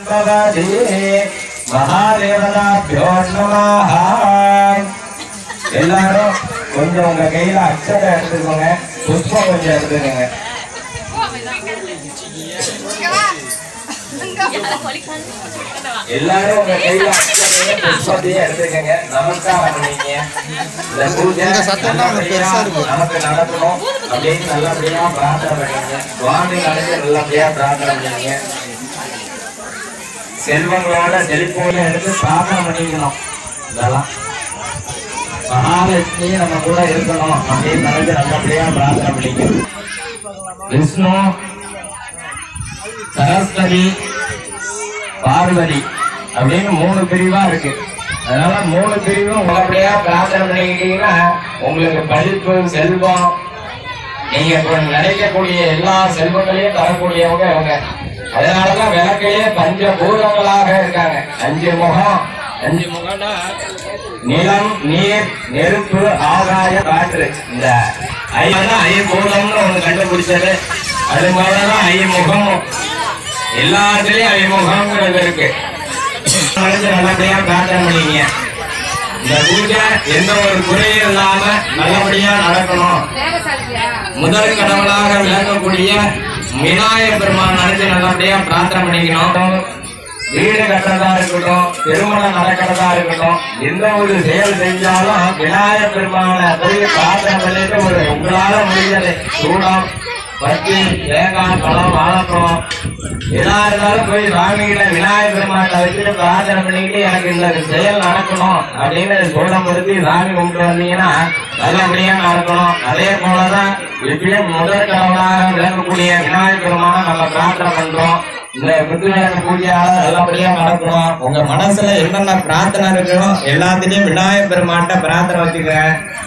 பவதி மகாதேவதாபியோ நமஹ எல்லாரும் கொஞ்சம் உங்க கையில அக்ஷதை எடுத்துக்கோங்க புஷ்பம் கொஞ்சம் எடுத்துக்கோங்க எல்லாரும் உங்க கையில அக்ஷதையும் புஷ்பத்தையும் எடுத்துக்கோங்க நமஸ்காரம் பண்ணீங்க இந்த பூஜை நல்லபடியா நமக்கு நடக்கணும் அப்படின்னு நல்லபடியா பிரார்த்தனை பண்ணீங்க சுவாமி நடந்து நல்லபடியா பிரார்த்தனை பண்ணீங்க செல்வங்களோட செழிப்போட எடுத்து பிரார்த்தனை பண்ணிக்கணும் இதெல்லாம் மகாலட்சுமி நம்ம கூட இருக்கணும் அப்படின்னு நினைச்சு நல்லபடியா பிரார்த்தனை பண்ணிக்கணும் விஷ்ணு சரஸ்வதி பார்வதி அப்படின்னு மூணு பிரிவா இருக்கு அதனால மூணு பிரிவும் நல்லபடியா பிரார்த்தனை பண்ணிக்கிட்டீங்கன்னா உங்களுக்கு படிப்பு செல்வம் நீங்க இப்ப நினைக்கக்கூடிய எல்லா செல்வங்களையும் தரக்கூடியவங்க அவங்க அதனாலதான் விளக்கிலேயே பஞ்ச பூதங்களாக இருக்காங்க அஞ்சு முகம் அஞ்சு முகம்னா நிலம் நீர் நெருப்பு ஆகாய காற்று இந்த ஐயதான் ஐம்பூதம்னு ஒண்ணு கண்டுபிடிச்சது அது மாதிரிதான் ஐமுகமும் எல்லாத்துலயும் ஐமுகம்ங்கிறது இருக்கு நினைச்சு நல்லபடியா பிரார்த்தனை பண்ணீங்க இந்த பூஜை எந்த ஒரு குறையும் இல்லாம நல்லபடியா நடக்கணும் முதல் கடவுளாக விளங்கக்கூடிய விநாயக பெருமான் நினைச்சு நல்லபடியா பிரார்த்தனை பண்ணிக்கணும் வீடு கட்டுறதா இருக்கட்டும் திருமணம் நடக்கிறதா இருக்கட்டும் எந்த ஒரு செயல் செஞ்சாலும் விநாயக பெருமானை போய் பிரார்த்தனை பண்ணிட்டு ஒரு உங்களால முடிஞ்சது சூடம் பத்தி தேங்காய் பழம் வாழைப்பழம் எதா இருந்தாலும் போய் சாமி கிட்ட விநாயகர் பெருமாட்டை வச்சுட்டு பிரார்த்தனை பண்ணிக்கிட்டு எனக்கு இந்த செயல் நடக்கணும் அப்படின்னு சூடம் கொடுத்து சாமி கும்பிட்டு வந்தீங்கன்னா நல்லபடியா நடக்கணும் அதே போலதான் எப்பயும் முதல் கடவுளாக விளங்கக்கூடிய விநாயகர் பெருமான நம்ம பிரார்த்தனை பண்றோம் இந்த பித்ருவேக பூஜையால நல்லபடியா நடக்கணும் உங்க மனசுல என்னென்ன பிரார்த்தனை இருக்கோ எல்லாத்துலயும் விநாயகர் பெருமாட்ட பிரார்த்தனை வச்சுக்கிறேன்